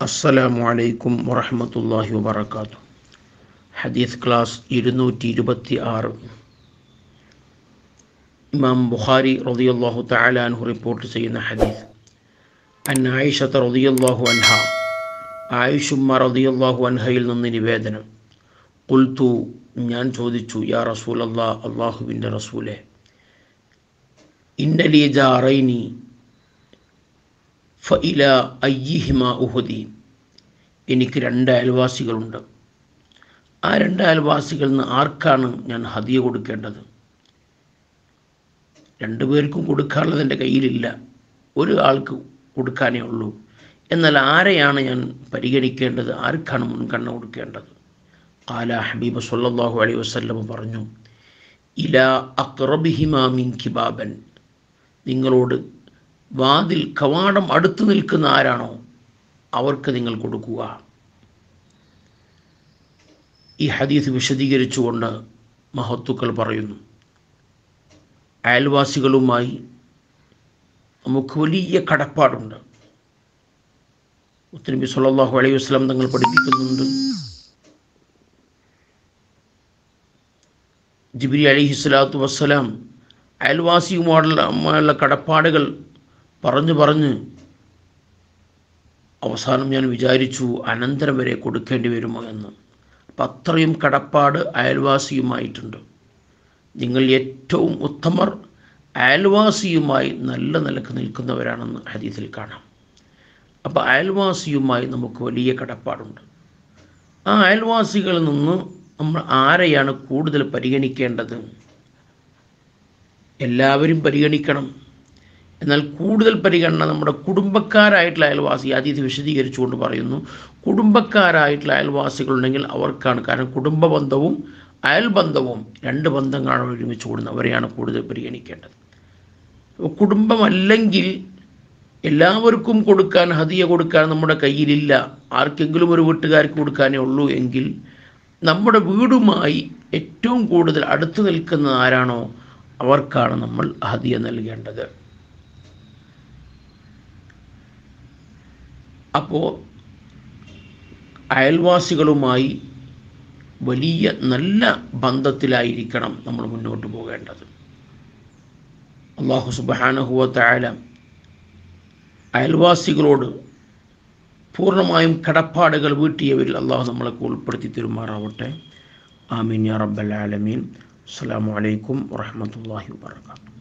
അസ്സലാമു അലൈക്കും വറഹ്മത്തുള്ളാഹി വബറകാതുഹു ഹദീസ് ക്ലാസ് ഇരുന്നൂറ്റി ഇരുപത്തി ആറ് ഇമാം ബുഖാരി റളിയല്ലാഹു തആല അൻഹു റിപ്പോർട്ട് ചെയ്യുന്ന ഹദീസ് അൻ ആയിഷത്ത റളിയല്ലാഹു അൻഹ ആയിഷുമ്മ റളിയല്ലാഹു അൻഹയിൽ നിന്ന് നിവേദനം കുൽത്തു ഞാൻ ചോദിച്ചു യാ റസൂലല്ലാ അള്ളാഹുവിൻ്റെ റസൂലെ ഇന്നലി ജാറൈനി ഫഇല അയ്യിഹിമ ഉഹുദി എനിക്ക് രണ്ട് അയൽവാസികളുണ്ട് ആ രണ്ട് അയൽവാസികളിൽ നിന്ന് ആർക്കാണ് ഞാൻ ഹദിയ കൊടുക്കേണ്ടത് രണ്ടു പേർക്കും കൊടുക്കാനുള്ളത് എൻ്റെ കയ്യിലില്ല ഒരു ആൾക്ക് കൊടുക്കാനേ ഉള്ളൂ എന്നാൽ ആരെയാണ് ഞാൻ പരിഗണിക്കേണ്ടത് ആർക്കാണ് മുൻഗണന കൊടുക്കേണ്ടത് ആല ഹബീബ് സല്ലല്ലാഹു അലൈഹി വസല്ലം പറഞ്ഞു ഇല അക്റബിഹിമാ മിൻ കിബാബൻ നിങ്ങളോട് വാതിൽ കവാടം അടുത്തു നിൽക്കുന്ന ആരാണോ അവർക്ക് നിങ്ങൾ കൊടുക്കുക ഈ ഹദീസ് വിശദീകരിച്ചുകൊണ്ട് മഹത്തുക്കൾ പറയുന്നു അയൽവാസികളുമായി നമുക്ക് വലിയ കടപ്പാടുണ്ട് ഉത്തരബി സല്ലല്ലാഹു അലൈഹി വസല്ലം തങ്ങൾ പഠിപ്പിക്കുന്നുണ്ട് ജിബിരി അലിഹി സ്വലാത്തു വസ്സലാം അയൽവാസിയുമായുള്ള കടപ്പാടുകൾ പറഞ്ഞു പറഞ്ഞ് അവസാനം ഞാൻ വിചാരിച്ചു അനന്തരം വരെ കൊടുക്കേണ്ടി വരുമോ എന്ന് അപ്പം അത്രയും കടപ്പാട് അയൽവാസിയുമായിട്ടുണ്ട് നിങ്ങൾ ഏറ്റവും ഉത്തമർ അയൽവാസിയുമായി നല്ല നിലക്ക് നിൽക്കുന്നവരാണെന്ന് ഹദീസിൽ കാണാം അപ്പോൾ അയൽവാസിയുമായി നമുക്ക് വലിയ കടപ്പാടുണ്ട് ആ അയൽവാസികളിൽ നിന്ന് നമ്മൾ ആരെയാണ് കൂടുതൽ പരിഗണിക്കേണ്ടത് എല്ലാവരും പരിഗണിക്കണം എന്നാൽ കൂടുതൽ പരിഗണന നമ്മുടെ കുടുംബക്കാരായിട്ടുള്ള അയൽവാസി അതീത് വിശദീകരിച്ചുകൊണ്ട് പറയുന്നു കുടുംബക്കാരായിട്ടുള്ള അയൽവാസികളുണ്ടെങ്കിൽ അവർക്കാണ് കാരണം കുടുംബ ബന്ധവും അയൽബന്ധവും രണ്ട് ബന്ധങ്ങളാണ് ഒരുമിച്ച് കൂടുന്നത് അവരെയാണ് കൂടുതൽ പരിഗണിക്കേണ്ടത് കുടുംബമല്ലെങ്കിൽ എല്ലാവർക്കും കൊടുക്കാൻ ഹതിയ കൊടുക്കാൻ നമ്മുടെ കയ്യിലില്ല ആർക്കെങ്കിലും ഒരു വീട്ടുകാർക്ക് കൊടുക്കാനേ ഉള്ളൂ എങ്കിൽ നമ്മുടെ വീടുമായി ഏറ്റവും കൂടുതൽ അടുത്ത് നിൽക്കുന്ന ആരാണോ അവർക്കാണ് നമ്മൾ ഹതിയ നൽകേണ്ടത് അപ്പോൾ അയൽവാസികളുമായി വലിയ നല്ല ബന്ധത്തിലായിരിക്കണം നമ്മൾ മുന്നോട്ട് പോകേണ്ടത് അള്ളാഹു സുബാനഹുവ തായാല അയൽവാസികളോട് പൂർണ്ണമായും കടപ്പാടുകൾ വീട്ടിയവരിൽ അള്ളാഹു നമ്മളൊക്കെ ഉൾപ്പെടുത്തി തരുമാറാവട്ടെ ആമീൻ യാ റബ്ബൽ ആലമീൻ അസ്സാം വലൈക്കും വാഹമത്തല്ലാഹി വാത്തു